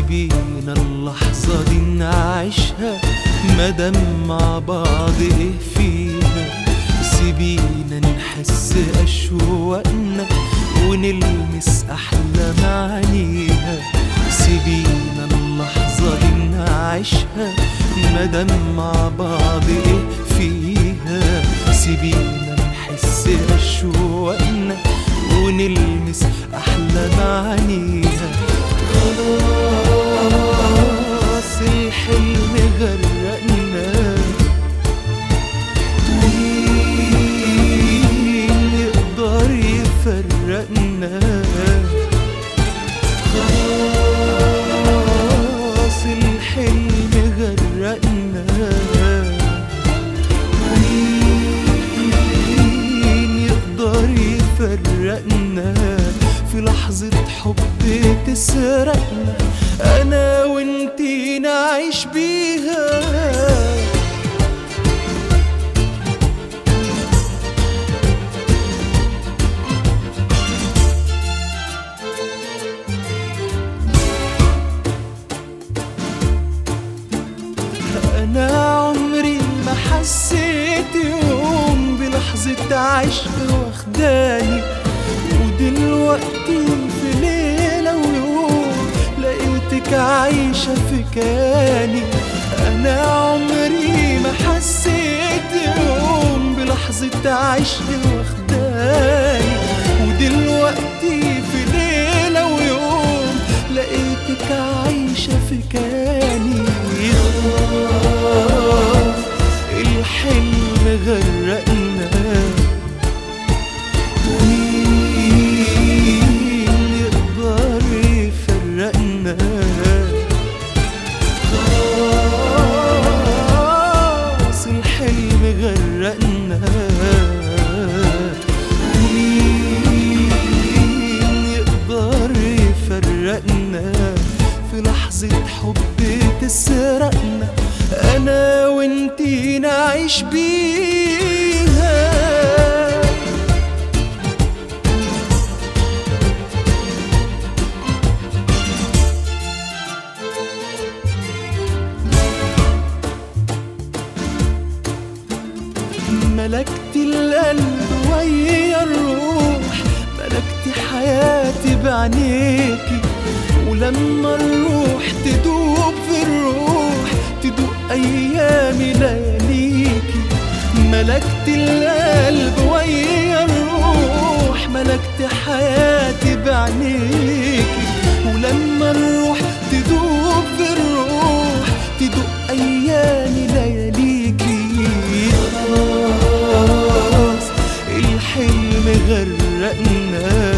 سيبينا اللحظة دي نعيشها مادام مع بعض ايه فيها سيبينا نحس أشواقنا ونلمس أحلى معانيها سيبينا اللحظة دي نعيشها مادام مع بعض ايه فيها سيبينا نحس أشواقنا ونلمس أحلى معانيها خلاص الحلم غرقنا مين يقدر يفرقنا خلاص الحلم غرقنا مين يقدر يفرقنا في لحظة حب تسرقنا أنا وانتي نعيش بيها أنا عمري ما حسيت يوم بلحظة عشق واخداني ودلوقتي في ليلة ويوم لقيتك عايشة في كياني أنا عمري ما حسيت يوم بلحظة عشق واخداني ودلوقتي في ليلة ويوم لقيتك عايشة في كياني خلاص الحلم غرقنا مين يقدر يفرقنا خلاص الحلم غرقنا مين يقدر يفرقنا في لحظة حب تسرقنا أنا وانتي نعيش بيها ملكت القلب ويا الروح ملكت حياتي بعينيكي ولما الروح تدوب في الروح تدوق ايامي لياليكي ملكت القلب ويا الروح ملكت حياتي بعينيكي ولما الروح تدوب في الروح تدوق ايامي لياليكي خلاص الحلم غرقنا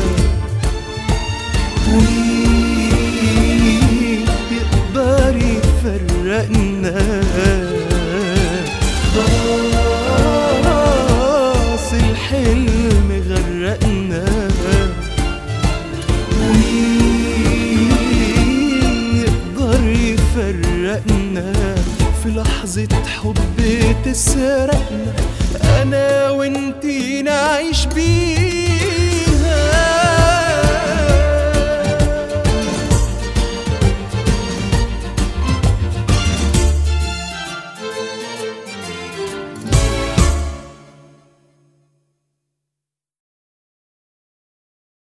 مين يقدر يفرقنا خلاص الحلم غرقنا مين يقدر يفرقنا في لحظة حب تسرقنا أنا وانتي نعيش بيها